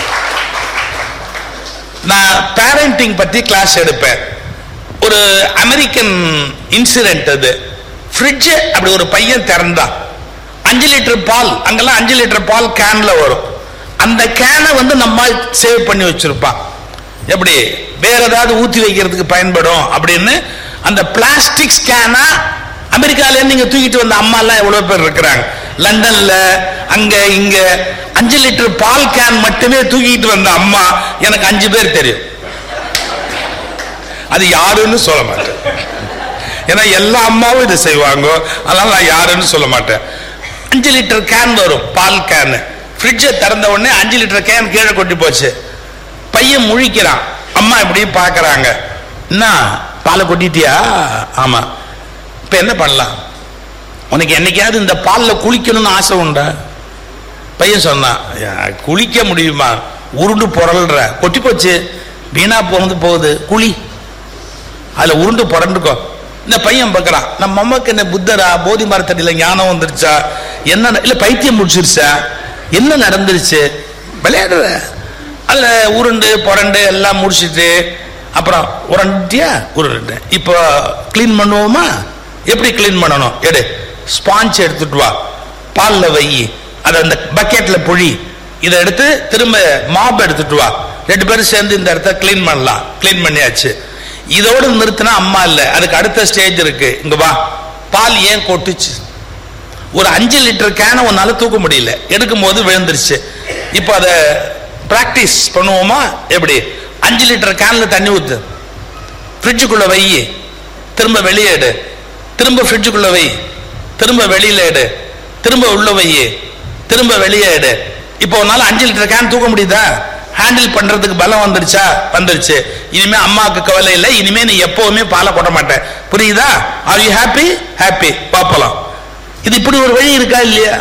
நான் பேரண்டிங் பத்தி கிளாஸ் எடுப்பேன் ஒரு அமெரிக்கன் இன்சிடென்ட் அது ஃப்ரிட்ஜ் அப்படி ஒரு பையன் திறந்தான் அஞ்சு லிட்டர் பால் அங்கெல்லாம் அஞ்சு லிட்டர் பால் கேன்ல வரும் அந்த கேனை வந்து நம்ம சேவ் பண்ணி வச்சிருப்பான் எப்படி வேற ஏதாவது ஊத்தி வைக்கிறதுக்கு பயன்படும் அப்படின்னு அந்த பிளாஸ்டிக் ஸ்கேனா அமெரிக்கால இருந்து நீங்க தூக்கிட்டு வந்த அம்மா எல்லாம் எவ்வளவு பேர் இருக்கிறாங்க லண்டன்ல அங்க இங்க அஞ்சு லிட்டர் பால் கேன் மட்டுமே தூக்கிட்டு வந்த அம்மா எனக்கு அஞ்சு பேர் தெரியும் அது யாருன்னு சொல்ல மாட்டேன் ஏன்னா எல்லா அம்மாவும் இதை செய்வாங்க அதனால நான் யாருன்னு சொல்ல மாட்டேன் அஞ்சு லிட்டர் கேன் வரும் பால் கேன் ஃப்ரிட்ஜை திறந்த உடனே அஞ்சு லிட்டர் கேன் கீழே கொட்டி போச்சு பையன் முழிக்கிறான் அம்மா இப்படி பார்க்கறாங்க என்ன பாலை கொட்டிட்டியா ஆமா இப்ப என்ன பண்ணலாம் உனக்கு என்னைக்காவது இந்த பால்ல குளிக்கணும்னு ஆசை உண்டா பையன் சொன்னான் "ஐயா, குளிக்க முடியுமா உருண்டு புரள்ற கொட்டி போச்சு வீணா போனது போகுது குழி அதுல உருண்டு புரண்டுக்கோ இந்த பையன் பார்க்கறான் நம்ம அம்மாக்கு என்ன புத்தரா போதி மரத்தடியில ஞானம் வந்துருச்சா என்ன இல்ல பைத்தியம் முடிச்சிருச்சா என்ன நடந்துருச்சு விளையாடுற அதுல உருண்டு புரண்டு எல்லாம் முடிச்சிட்டு அப்புறம் உரண்டியா உருண்டு இப்போ க்ளீன் பண்ணுவோமா எப்படி க்ளீன் பண்ணணும் எடு ஸ்பாஞ்ச் எடுத்துட்டு வா பால்ல வை அதை அந்த பக்கெட்ல புழி இதை எடுத்து திரும்ப மாப் எடுத்துட்டு வா ரெண்டு பேரும் சேர்ந்து இந்த இடத்த க்ளீன் பண்ணலாம் க்ளீன் பண்ணியாச்சு இதோடு நிறுத்தினா அம்மா இல்ல அதுக்கு அடுத்த ஸ்டேஜ் இருக்கு இங்க வா பால் ஏன் கொட்டுச்சு ஒரு அஞ்சு லிட்டர் கேனை உன்னால தூக்க முடியல எடுக்கும் போது விழுந்துருச்சு இப்போ அதை பிராக்டிஸ் பண்ணுவோமா எப்படி அஞ்சு லிட்டர் கேன்ல தண்ணி ஊத்து ஃப்ரிட்ஜுக்குள்ள வை திரும்ப வெளியே எடு திரும்ப ஃப்ரிட்ஜுக்குள்ள வை திரும்ப வெளியில எடு திரும்ப உள்ள வை திரும்ப வெளியே எடு இப்போ உன்னால அஞ்சு லிட்டர் கேன் தூக்க முடியுதா ஹேண்டில் பண்றதுக்கு பலம் வந்துருச்சா வந்துருச்சு இனிமே அம்மாவுக்கு கவலை இல்லை இனிமே நீ எப்பவுமே பாலை கொட்ட மாட்டேன் புரியுதா ஆர் யூ ஹாப்பி ஹாப்பி பாப்பலாம் இது இப்படி ஒரு வழி இருக்கா இல்லையா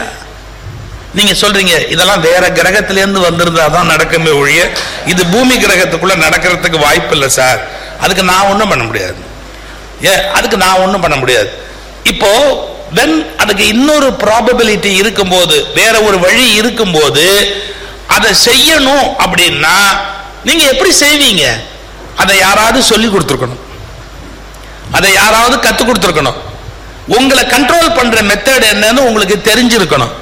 நீங்க சொல்றீங்க இதெல்லாம் வேற கிரகத்துல இருந்து வந்திருந்தா தான் நடக்குமே ஒழிய இது பூமி கிரகத்துக்குள்ள நடக்கிறதுக்கு வாய்ப்பு இல்லை சார் அதுக்கு நான் ஒண்ணும் பண்ண முடியாது ஏ அதுக்கு நான் ஒண்ணும் பண்ண முடியாது இப்போ வென் அதுக்கு இன்னொரு ப்ராபபிலிட்டி இருக்கும்போது வேற ஒரு வழி இருக்கும்போது அதை செய்யணும் அப்படின்னா நீங்க எப்படி செய்வீங்க அதை யாராவது சொல்லி கொடுத்துருக்கணும் அதை யாராவது கத்து கொடுத்துருக்கணும் உங்களை கண்ட்ரோல் பண்ற மெத்தட் என்னன்னு உங்களுக்கு தெரிஞ்சிருக்கணும்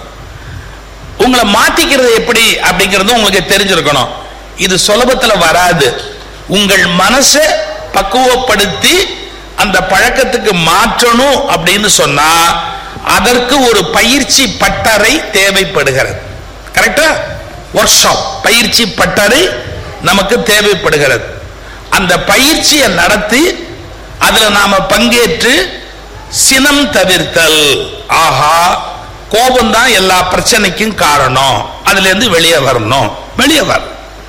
உங்களை மாத்திக்கிறது எப்படி அப்படிங்கிறது உங்களுக்கு தெரிஞ்சிருக்கணும் இது சுலபத்துல வராது உங்கள் மனசை பக்குவப்படுத்தி அந்த பழக்கத்துக்கு மாற்றணும் அப்படின்னு சொன்னா அதற்கு ஒரு பயிற்சி பட்டறை தேவைப்படுகிறது கரெக்டா ஒர்க் ஷாப் பயிற்சி பட்டறை நமக்கு தேவைப்படுகிறது அந்த பயிற்சியை நடத்தி அதுல நாம பங்கேற்று சினம் தவிர்த்தல் ஆஹா கோபம் தான் எல்லா பிரச்சனைக்கும் காரணம் அதுல இருந்து வெளியே வரணும் வெளியே வர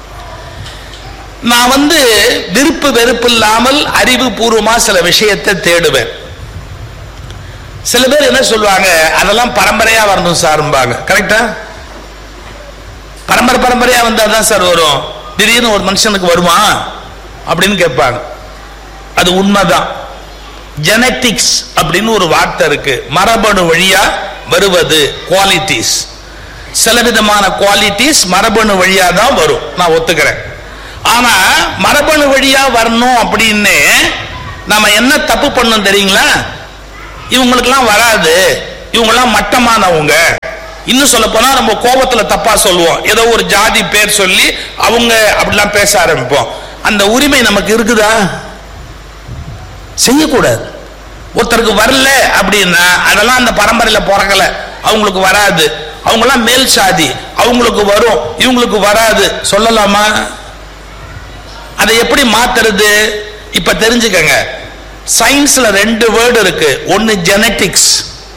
நான் வந்து விருப்பு வெறுப்பு இல்லாமல் அறிவுபூர்வமா சில விஷயத்தை தேடுவேன் சில பேர் என்ன சொல்லுவாங்க அதெல்லாம் பரம்பரையா வரணும் சார்பாங்க கரெக்டா பரம்பரை பரம்பரையா வந்தா தான் சார் வரும் திடீர்னு ஒரு மனுஷனுக்கு வருமா அப்படின்னு கேட்பாங்க அது உண்மைதான் ஜெனட்டிக்ஸ் அப்படின்னு ஒரு வார்த்தை இருக்கு மரபணு வழியா வருவது குவாலிட்டிஸ் சில விதமான குவாலிட்டிஸ் மரபணு வழியா தான் வரும் நான் ஒத்துக்கிறேன் ஆனா மரபணு வழியா வரணும் அப்படின்னு நம்ம என்ன தப்பு பண்ணோம் தெரியுங்களா இவங்களுக்கெல்லாம் வராது இவங்கெல்லாம் மட்டமானவங்க இன்னும் சொல்ல போனா நம்ம கோபத்துல தப்பா சொல்லுவோம் ஏதோ ஒரு ஜாதி பேர் சொல்லி அவங்க அப்படிலாம் பேச ஆரம்பிப்போம் அந்த உரிமை நமக்கு இருக்குதா செய்யக்கூடாது ஒருத்தருக்கு வரல அப்படின்னா அதெல்லாம் அந்த பரம்பரையில பிறக்கல அவங்களுக்கு வராது அவங்கெல்லாம் மேல் சாதி அவங்களுக்கு வரும் இவங்களுக்கு வராது சொல்லலாமா அதை எப்படி மாத்துறது இப்ப தெரிஞ்சுக்கங்க சயின்ஸ்ல ரெண்டு வேர்டு இருக்கு ஒன்னு ஜெனட்டிக்ஸ்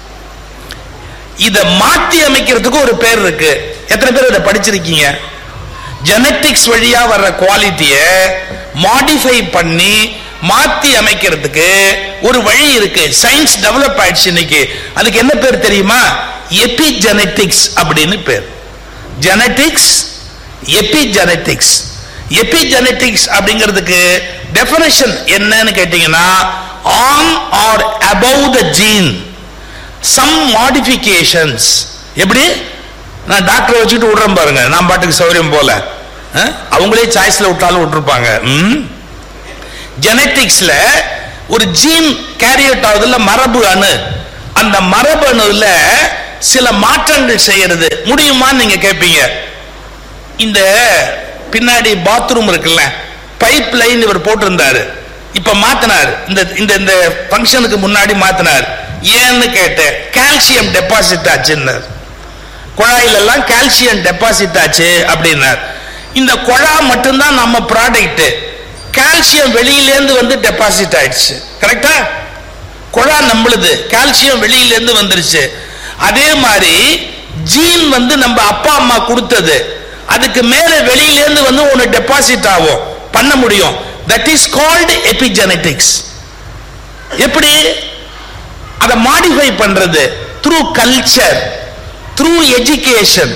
இத மாத்தி அமைக்கிறதுக்கு ஒரு பேர் இருக்கு எத்தனை பேர் இதை படிச்சிருக்கீங்க ஜெனட்டிக்ஸ் வழியா வர்ற குவாலிட்டிய மாடிஃபை பண்ணி மாத்தி அமைக்கிறதுக்கு ஒரு வழி இருக்கு சயின்ஸ் டெவலப் ஆயிடுச்சு இன்னைக்கு அதுக்கு என்ன பேர் தெரியுமா எபிஜெனட்டிக்ஸ் அப்படின்னு பேர் ஜெனட்டிக்ஸ் எபிஜெனட்டிக்ஸ் எபிஜெனட்டிக்ஸ் அப்படிங்கிறதுக்கு டெஃபினேஷன் என்னன்னு கேட்டீங்கன்னா on or above the gene some modifications எப்படி நான் டாக்டரை வச்சுட்டு விடுறேன் பாருங்க நான் பாட்டுக்கு சௌகரியம் போல அஹ்? அவங்களே சாய்ஸ்ல விட்டாலும் விட்டுருப்பாங்க ம் ஜெனட்டிக்ஸ்ல ஒரு ஜீன் கேரி அவுட் ஆகுதுல மரபு அணு அந்த மரபு அணுல சில மாற்றங்கள் செய்யறது முடியுமான்னு நீங்க கேட்பீங்க இந்த பின்னாடி பாத்ரூம் இருக்குல்ல பைப் லைன் இவர் போட்டிருந்தாரு இப்ப மாத்தினார் இந்த இந்த இந்த ஃபங்க்ஷனுக்கு முன்னாடி மாத்தினார் ஏன்னு கேட்டேன் கால்சியம் டெபாசிட் ஆச்சுன்னார் குழாயில எல்லாம் கால்சியம் டெபாசிட் ஆச்சு அப்படின்னார் இந்த குழா மட்டும்தான் நம்ம ப்ராடக்ட் கால்சியம் வெளியிலேருந்து வந்து டெபாசிட் ஆயிடுச்சு கரெக்டா குழா நம்மளுது கால்சியம் வெளியிலேருந்து வந்துருச்சு அதே மாதிரி ஜீன் வந்து நம்ம அப்பா அம்மா கொடுத்தது அதுக்கு மேல வெளியிலேருந்து வந்து ஒன்று டெபாசிட் ஆகும் பண்ண முடியும் தட் இஸ் கால்டு எபிஜெனட்டிக்ஸ் எப்படி அதை மாடிஃபை பண்றது through culture through education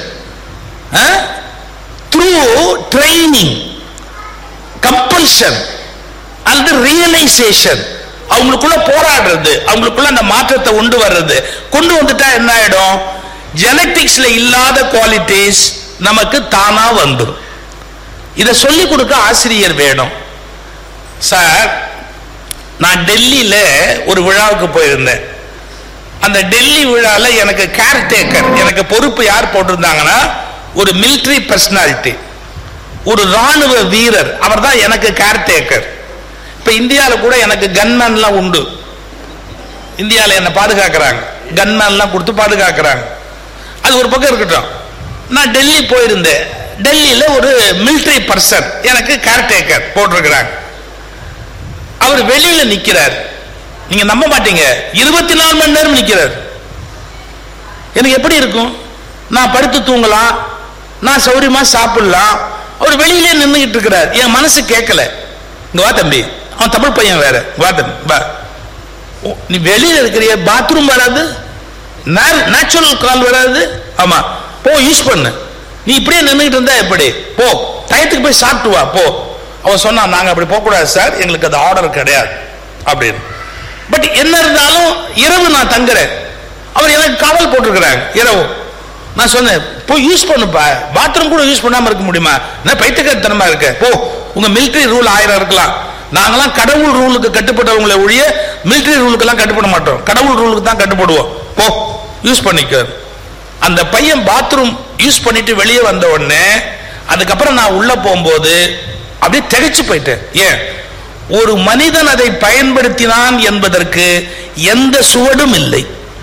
through training compulsion அல்லது ரியலைசேஷன் அவங்களுக்குள்ள போராடுறது அவங்களுக்குள்ள அந்த மாற்றத்தை கொண்டு வர்றது கொண்டு வந்துட்டா என்ன ஆயிடும் ஜெனட்டிக்ஸ்ல இல்லாத குவாலிட்டிஸ் நமக்கு தானா வந்துடும் இதை சொல்லி கொடுக்க ஆசிரியர் வேணும் சார் நான் டெல்லியில ஒரு விழாவுக்கு போயிருந்தேன் அந்த டெல்லி விழால எனக்கு கேர்டேக்கர் எனக்கு பொறுப்பு யார் போட்டிருந்தாங்கன்னா ஒரு military பர்சனாலிட்டி ஒரு ராணுவ வீரர் அவர் தான் எனக்கு கேர்டேக்கர் இப்ப இந்தியாவில் கூட எனக்கு கன்மேன்லாம் உண்டு இந்தியாவில் என்னை பாதுகாக்கிறாங்க கன்மேன்லாம் கொடுத்து பாதுகாக்கிறாங்க அது ஒரு பக்கம் இருக்கட்டும் நான் டெல்லி போயிருந்தேன் டெல்லியில ஒரு military பர்சன் எனக்கு கேர்டேக்கர் போட்டிருக்கிறாங்க அவர் வெளியில நிக்கிறார் நீங்க நம்ப மாட்டீங்க இருபத்தி நாலு மணி நேரம் நிக்கிறார் எனக்கு எப்படி இருக்கும் நான் படுத்து தூங்கலாம் நான் சௌரியமா சாப்பிடலாம் அவர் வெளியிலே நின்றுகிட்டு இருக்கிறார் என் மனசு கேட்கல இங்க வா தம்பி அவன் தமிழ் பையன் வேற வா தம்பி வா ஓ, நீ வெளியில இருக்கிறிய பாத்ரூம் வராது நேச்சுரல் கால் வராது ஆமா போ யூஸ் பண்ணு நீ இப்படியே நின்றுகிட்டு இருந்தா எப்படி போ டயத்துக்கு போய் சாப்பிட்டு வா போ அவன் சொன்னான் நாங்க அப்படி போக கூடாது சார் எங்களுக்கு அது ஆர்டர் கிடையாது அப்படின்னு பட் என்ன இருந்தாலும் இரவு நான் தங்குறேன் அவர் எனக்கு காவல் போட்டிருக்கிறாங்க இரவு நான் சொன்னேன் போய் யூஸ் பண்ணுப்பா பாத்ரூம் கூட யூஸ் பண்ணாம இருக்க முடியுமா என்ன பைத்தியக்காரத்தனமா இருக்க போ உங்க military ரூல் ஆயிரம் இருக்கலாம் நாங்கெல்லாம் கடவுள் ரூலுக்கு கட்டுப்பட்டவங்களை ஒழிய military ரூலுக்கெல்லாம் கட்டுப்பட மாட்டோம் கடவுள் ரூலுக்கு தான் கட்டுப்படுவோம் போ யூஸ் பண்ணிக்க அந்த பையன் பாத்ரூம் யூஸ் பண்ணிட்டு வெளியே வந்த உடனே அதுக்கப்புறம் நான் உள்ள போகும்போது அப்படியே திகைச்சு போயிட்டேன் ஏன் ஒரு மனிதன் அதை பயன்படுத்தினான் என்பதற்கு எந்த சுவடும் இல்லை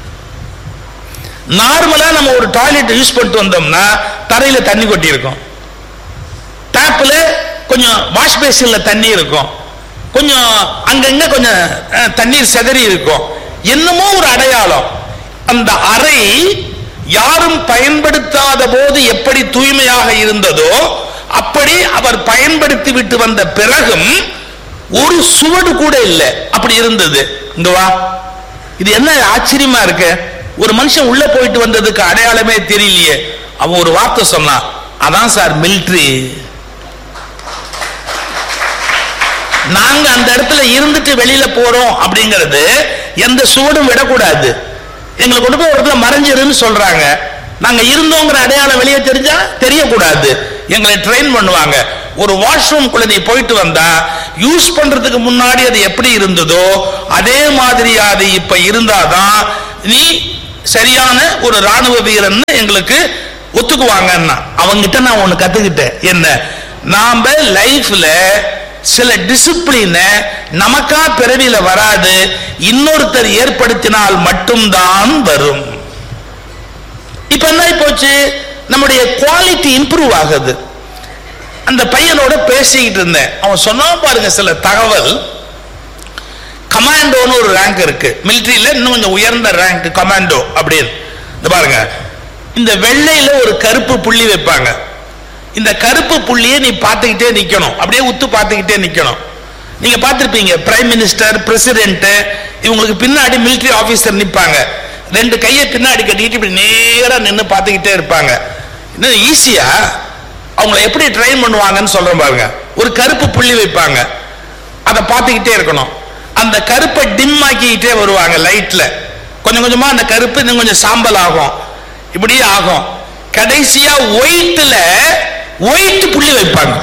நார்மலா நம்ம ஒரு டாய்லெட் யூஸ் பண்ணிட்டு வந்தோம்னா தரையில தண்ணி கொட்டி இருக்கும் டேப்ல கொஞ்சம் வாஷ் பேசின்ல தண்ணி இருக்கும் கொஞ்சம் அங்கங்க கொஞ்சம் அஹ், தண்ணீர் சிதறி இருக்கும் என்னமோ ஒரு அடையாளம் அந்த அறை யாரும் பயன்படுத்தாத போது எப்படி தூய்மையாக இருந்ததோ அப்படி அவர் பயன்படுத்தி விட்டு வந்த பிறகும் ஒரு சுவடு கூட இல்லை அப்படி இருந்தது இங்க வா இது என்ன ஆச்சரியமா இருக்கு ஒரு மனுஷன் உள்ள போயிட்டு வந்ததுக்கு அடையாளமே தெரியலையே அவன் ஒரு வார்த்தை சொன்னான் அதான் சார் மிலிட்ரி நாங்க அந்த இடத்துல இருந்துட்டு வெளியில போறோம் அப்படிங்கிறது எந்த சுவடும் விடக்கூடாது எங்களை கொண்டு போய் ஒரு இடத்துல மறைஞ்சிருன்னு சொல்றாங்க நாங்க இருந்தோங்கிற அடையாளம் வெளியே தெரிஞ்சா தெரியக்கூடாது எங்களை ட்ரெயின் பண்ணுவாங்க ஒரு வாஷ்ரூம் குள்ள நீ போயிட்டு வந்தா யூஸ் பண்றதுக்கு முன்னாடி அது எப்படி இருந்ததோ அதே மாதிரி அது இப்ப இருந்தாதான் நீ சரியான ஒரு ராணுவ வீரன் எங்களுக்கு ஒத்துக்குவாங்கன்னா அவங்கிட்ட நான் ஒண்ணு கத்துக்கிட்டேன் என்ன நாம லைஃப்ல சில டிசிப்ளினை நமக்கா பிறவியில வராது இன்னொருத்தர் ஏற்படுத்தினால் மட்டும்தான் வரும் இப்ப என்ன ஆகி போச்சு நம்முடைய குவாலிட்டி இம்ப்ரூவ் ஆகுது அந்த பையனோட பேசிக்கிட்டு இருந்தேன் அவன் சொன்னான் பாருங்க சில தகவல் கமாண்டோன்னு ஒரு ரேங்க் இருக்கு மிலிட்டரியில இன்னும் கொஞ்சம் உயர்ந்த ரேங்க் கமாண்டோ அப்படின்னு இந்த பாருங்க இந்த வெள்ளையில ஒரு கருப்பு புள்ளி வைப்பாங்க இந்த கருப்பு புள்ளியை நீ பார்த்துக்கிட்டே நிக்கணும் அப்படியே உத்து பார்த்துக்கிட்டே நிக்கணும் நீங்க பார்த்திருப்பீங்க பிரைம் மினிஸ்டர் பிரசிடென்ட் இவங்களுக்கு பின்னாடி military ஆபீசர் நிப்பாங்க ரெண்டு கையை பின்னாடி கட்டிக்கிட்டு இப்படி நேரா நின்னு பார்த்துக்கிட்டே இருப்பாங்க இன்னும் ஈஸியா அவங்கள எப்படி ட்ரெயின் பண்ணுவாங்கன்னு சொல்றேன் பாருங்க ஒரு கருப்பு புள்ளி வைப்பாங்க அதை பார்த்துக்கிட்டே இருக்கணும் அந்த கருப்பை டிம் ஆக்கிக்கிட்டே வருவாங்க லைட்ல கொஞ்சம் கொஞ்சமா அந்த கருப்பு இன்னும் கொஞ்சம் சாம்பல் ஆகும் இப்படியே ஆகும் கடைசியா ஒயிட்ல ஒயிட் புள்ளி வைப்பாங்க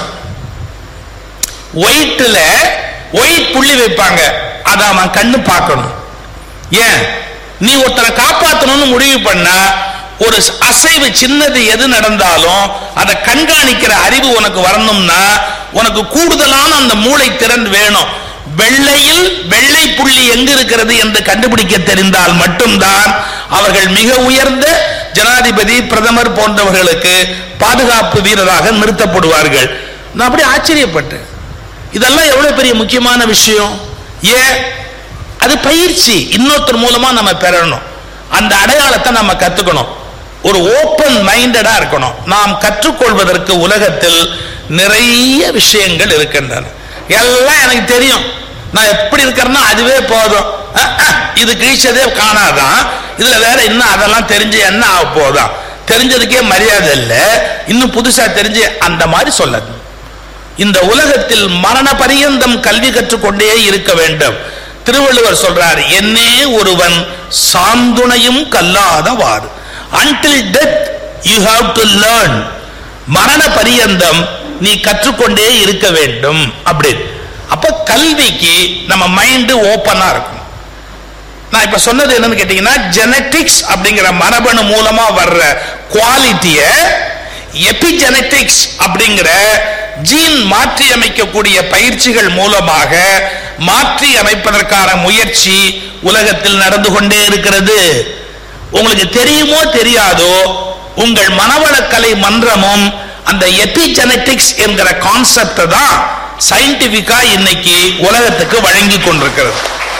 ஒயிட்ல ஒயிட் புள்ளி வைப்பாங்க அதை அவன் கண்ணு பார்க்கணும் ஏன் நீ ஒருத்தரை காப்பாத்தணும்னு முடிவு பண்ணா ஒரு அசைவு சின்னது எது நடந்தாலும் அதை கண்காணிக்கிற அறிவு உனக்கு வரணும்னா உனக்கு கூடுதலான அந்த மூளை திறன் வேணும் வெள்ளையில் வெள்ளை புள்ளி எங்கு இருக்கிறது என்று கண்டுபிடிக்க தெரிந்தால் மட்டும்தான் அவர்கள் மிக உயர்ந்த ஜனாதிபதி பிரதமர் போன்றவர்களுக்கு பாதுகாப்பு வீரராக நிறுத்தப்படுவார்கள் நான் அப்படியே ஆச்சரியப்பட்டேன் இதெல்லாம் எவ்வளவு பெரிய முக்கியமான விஷயம் ஏன் அது பயிற்சி இன்னொருத்தர் மூலமா நம்ம பெறணும் அந்த அடையாளத்தை நம்ம கத்துக்கணும் ஒரு ஓப்பன் மைண்டடா இருக்கணும் நாம் கற்றுக்கொள்வதற்கு உலகத்தில் நிறைய விஷயங்கள் இருக்கின்றன எல்லாம் எனக்கு தெரியும் நான் எப்படி இருக்கிறேன்னா அதுவே போதும் அஹ், அஹ், இது கிழிச்சதே காணாதான் இதுல வேற இன்னும் அதெல்லாம் தெரிஞ்சு என்ன ஆக போதான் தெரிஞ்சதுக்கே மரியாதை இல்லை இன்னும் புதுசா தெரிஞ்சு அந்த மாதிரி சொல்லாது இந்த உலகத்தில் மரண பரியந்தம் கல்வி கற்றுக்கொண்டே இருக்க வேண்டும் திருவள்ளுவர் சொல்றார் என்னே ஒருவன் சாந்துணையும் கல்லாதவாறு until death you have to learn மரண பரியந்தம் நீ கற்றுக்கொண்டே இருக்க வேண்டும் அப்படின்னு அப்ப கல்விக்கு நம்ம மைண்டு ஓப்பனா இருக்கும் நான் இப்ப சொன்னது என்னன்னு கேட்டீங்கன்னா ஜெனட்டிக்ஸ் அப்படிங்கிற மரபணு மூலமா வர்ற குவாலிட்டிய எபிஜெனட்டிக்ஸ் அப்படிங்கிற ஜீன் மாற்றி அமைக்கக்கூடிய பயிற்சிகள் மூலமாக மாற்றி அமைப்பதற்கான முயற்சி உலகத்தில் நடந்து கொண்டே இருக்கிறது உங்களுக்கு தெரியுமோ தெரியாதோ உங்கள் மனவளக்கலை மன்றமும் அந்த எபிஜெனட்டிக்ஸ் என்கிற கான்செப்டை தான் சயின்டிபிக்கா இன்னைக்கு உலகத்துக்கு வழங்கி கொண்டிருக்கிறது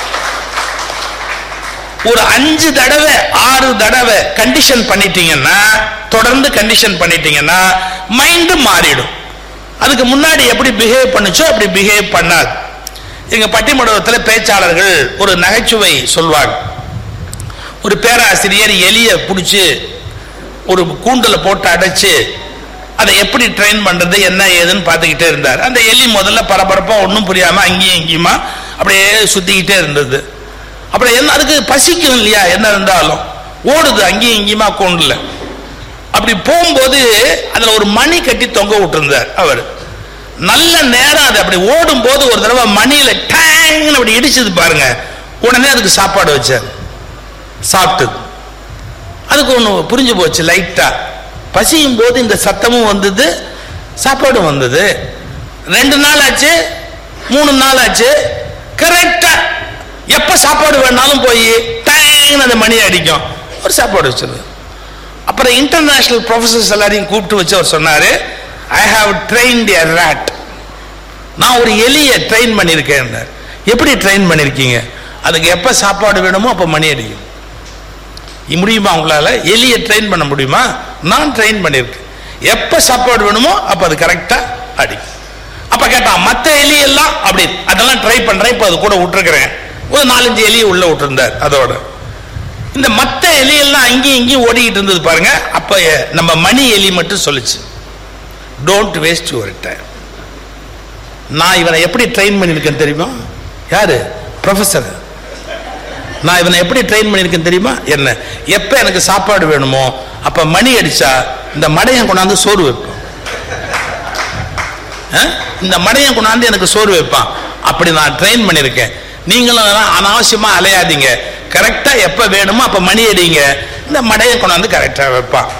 ஒரு அஞ்சு தடவை ஆறு தடவை கண்டிஷன் பண்ணிட்டீங்கன்னா தொடர்ந்து கண்டிஷன் பண்ணிட்டீங்கன்னா மைண்டு மாறிடும் அதுக்கு முன்னாடி எப்படி பிஹேவ் பண்ணுச்சோ அப்படி பிஹேவ் பண்ணாது எங்க பட்டிமண்டபத்தில் பேச்சாளர்கள் ஒரு நகைச்சுவை சொல்வாங்க ஒரு பேராசிரியர் எலியை பிடிச்சி ஒரு கூண்டுல போட்டு அடைச்சு அதை எப்படி ட்ரெயின் பண்றது என்ன ஏதுன்னு பார்த்துக்கிட்டே இருந்தார் அந்த எலி முதல்ல பரபரப்பா ஒன்றும் புரியாம அங்கேயும் இங்கேயுமா அப்படியே சுத்திக்கிட்டே இருந்தது அப்புறம் என்ன அதுக்கு பசிக்கும் இல்லையா என்ன இருந்தாலும் ஓடுது அங்கேயும் இங்கேயுமா கூண்டுல அப்படி போகும்போது அதுல ஒரு மணி கட்டி தொங்க விட்டுருந்தார் அவர் நல்ல நேரம் அது அப்படி ஓடும் போது ஒரு தடவை மணியில டேங்னு அப்படி இடிச்சது பாருங்க உடனே அதுக்கு சாப்பாடு வச்சார் சாப்பிட்டது அதுக்கு ஒன்று புரிஞ்சு போச்சு லைட்டா பசியும் போது இந்த சத்தமும் வந்தது சாப்பாடும் வந்தது ரெண்டு நாள் ஆச்சு மூணு நாள் ஆச்சு கரெக்டா எப்ப சாப்பாடு வேணாலும் போய் டேங்னு அந்த மணி அடிக்கும் ஒரு சாப்பாடு வச்சிருது அப்புறம் இன்டர்நேஷனல் ப்ரொஃபசர்ஸ் எல்லாரையும் கூப்பிட்டு வச்சு அவர் சொன்னாரு I have trained a rat நான் ஒரு எலியை ட்ரெயின் பண்ணியிருக்கேன் எப்படி ட்ரெயின் பண்ணியிருக்கீங்க அதுக்கு எப்போ சாப்பாடு வேணுமோ அப்போ மணி அடிக்கும் இ- முடியுமா உங்களால எலியை ட்ரெயின் பண்ண முடியுமா நான் ட்ரெயின் பண்ணியிருக்கேன் எப்போ சாப்பாடு வேணுமோ அப்போ அது கரெக்டாக அடிக்கும் அப்போ கேட்டான் மற்ற எலி எல்லாம் அப்படி அதெல்லாம் ட்ரை பண்ணுறேன் இப்போ அது கூட விட்டுருக்கிறேன் ஒரு நாலஞ்சு எலியை உள்ள விட்டுருந்தார் அதோட இந்த மற்ற எலியெல்லாம் அங்கேயும் இங்கேயும் ஓடிக்கிட்டு இருந்தது பாருங்க அப்போ நம்ம மணி எலி மட்டும் சொல்லுச்சு டோன்ட் வேஸ்ட் யுவர் டைம் நான் இவனை எப்படி ட்ரெயின் பண்ணியிருக்கேன் தெரியுமா யாரு ப்ரொஃபஸர் நான் இவனை எப்படி ட்ரெயின் பண்ணியிருக்கேன் தெரியுமா என்ன எப்போ எனக்கு சாப்பாடு வேணுமோ அப்போ மணி அடிச்சா இந்த மடையன் கொண்டாந்து சோறு வைப்பான் ஆ? இந்த மடையன் கொண்டாந்து எனக்கு சோறு வைப்பான் அப்படி நான் ட்ரெயின் பண்ணியிருக்கேன் நீங்களும் அதெல்லாம் அனாவசியமா அலையாதீங்க கரெக்டா எப்ப வேணுமோ அப்ப மணி அடிங்க இந்த மடையை கொண்டாந்து கரெக்டா வைப்பான்